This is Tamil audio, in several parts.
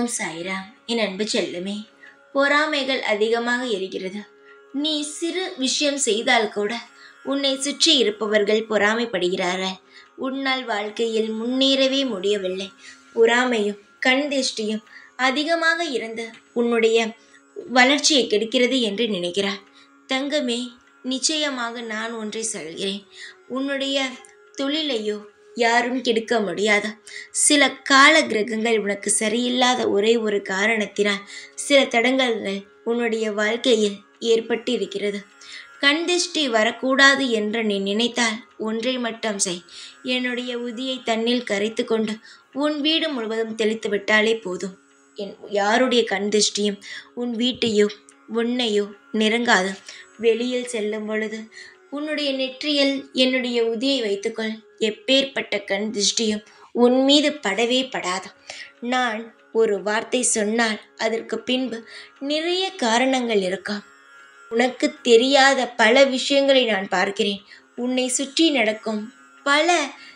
ஓம் சாய்ராம் என் அன்பு செல்லுமே பொறாமைகள் அதிகமாக இருக்கிறது நீ சிறு விஷயம் செய்தால் கூட உன்னை சுற்றி இருப்பவர்கள் பொறாமைப்படுகிறார்கள் உன்னால் வாழ்க்கையில் முன்னேறவே முடியவில்லை பொறாமையும் கண் திருஷ்டியும் அதிகமாக இருந்து உன்னுடைய வளர்ச்சியை கெடுக்கிறது என்று நினைக்கிறார் தங்கமே நிச்சயமாக நான் ஒன்றை சொல்கிறேன் உன்னுடைய தொழிலையோ யாரும் கெடுக்க முடியாது சில கால கிரகங்கள் உனக்கு சரியில்லாத ஒரே ஒரு காரணத்தினால் சில தடங்கல்கள் உன்னுடைய வாழ்க்கையில் ஏற்பட்டு இருக்கிறது கண் திருஷ்டி வரக்கூடாது என்று நீ நினைத்தால் ஒன்றை மட்டும் செய் என்னுடைய உதியை தன்னில் கரைத்து கொண்டு உன் வீடு முழுவதும் தெளித்து விட்டாலே போதும் என் யாருடைய கண் திருஷ்டியும் உன் வீட்டையோ உன்னையோ நெருங்காது வெளியில் செல்லும் பொழுது உன்னுடைய நெற்றியில் என்னுடைய உதியை வைத்துக்கொள் எப்பேற்பட்ட கண் திருஷ்டியும் உன் மீது படவே படாது நான் ஒரு வார்த்தை சொன்னால் அதற்கு பின்பு நிறைய காரணங்கள் இருக்கும் உனக்கு தெரியாத பல விஷயங்களை நான் பார்க்கிறேன் உன்னை சுற்றி நடக்கும் பல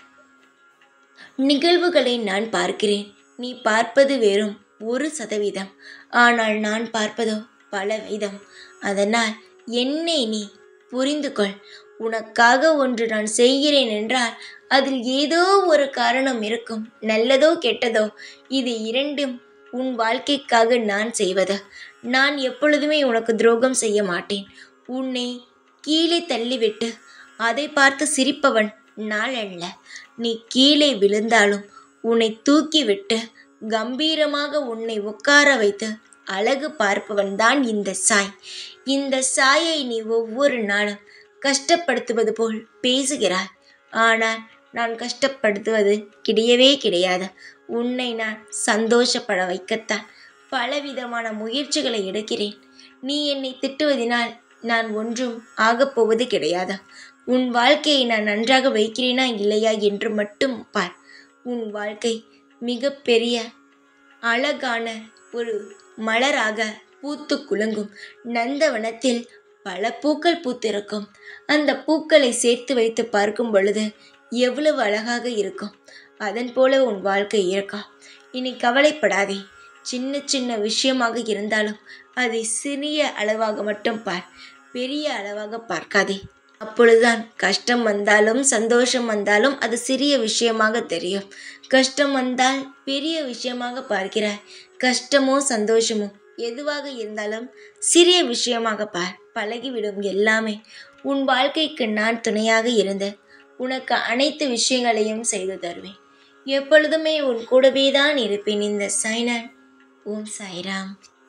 நிகழ்வுகளை நான் பார்க்கிறேன் நீ பார்ப்பது வெறும் ஒரு சதவீதம் ஆனால் நான் பார்ப்பதோ பல வீதம் அதனால் என்னை நீ புரிந்து கொள் உனக்காக ஒன்று நான் செய்கிறேன் என்றால் அதில் ஏதோ ஒரு காரணம் இருக்கும் நல்லதோ கெட்டதோ இது இரண்டும் உன் வாழ்க்கைக்காக நான் செய்வது நான் எப்பொழுதுமே உனக்கு துரோகம் செய்ய மாட்டேன் உன்னை கீழே தள்ளிவிட்டு அதை பார்த்து சிரிப்பவன் நான் அல்ல நீ கீழே விழுந்தாலும் உன்னை தூக்கிவிட்டு கம்பீரமாக உன்னை உட்கார வைத்து அழகு பார்ப்பவன் தான் இந்த சாய் இந்த சாயை நீ ஒவ்வொரு நாளும் கஷ்டப்படுத்துவது போல் பேசுகிறாய் ஆனால் நான் கஷ்டப்படுத்துவது கிடையவே கிடையாது உன்னை நான் சந்தோஷப்பட வைக்கத்தான் பலவிதமான முயற்சிகளை எடுக்கிறேன் நீ என்னை திட்டுவதினால் நான் ஒன்றும் ஆகப்போவது கிடையாது உன் வாழ்க்கையை நான் நன்றாக வைக்கிறேனா இல்லையா என்று மட்டும் பார் உன் வாழ்க்கை மிகப்பெரிய அழகான ஒரு மலராக பூத்து குலுங்கும் நந்தவனத்தில் பல பூக்கள் பூத்திருக்கும் அந்த பூக்களை சேர்த்து வைத்து பார்க்கும் பொழுது எவ்வளவு அழகாக இருக்கும் அதன் போல உன் வாழ்க்கை இருக்கும் இனி கவலைப்படாதே சின்ன சின்ன விஷயமாக இருந்தாலும் அதை சிறிய அளவாக மட்டும் பார் பெரிய அளவாக பார்க்காதே அப்பொழுதுதான் கஷ்டம் வந்தாலும் சந்தோஷம் வந்தாலும் அது சிறிய விஷயமாக தெரியும் கஷ்டம் வந்தால் பெரிய விஷயமாக பார்க்கிறாய் கஷ்டமோ சந்தோஷமோ எதுவாக இருந்தாலும் சிறிய விஷயமாக பார் பழகிவிடும் எல்லாமே உன் வாழ்க்கைக்கு நான் துணையாக இருந்து உனக்கு அனைத்து விஷயங்களையும் செய்து தருவேன் எப்பொழுதுமே உன் கூடவே தான் இருப்பேன் இந்த சைனன் ஓம் சாய்ராம்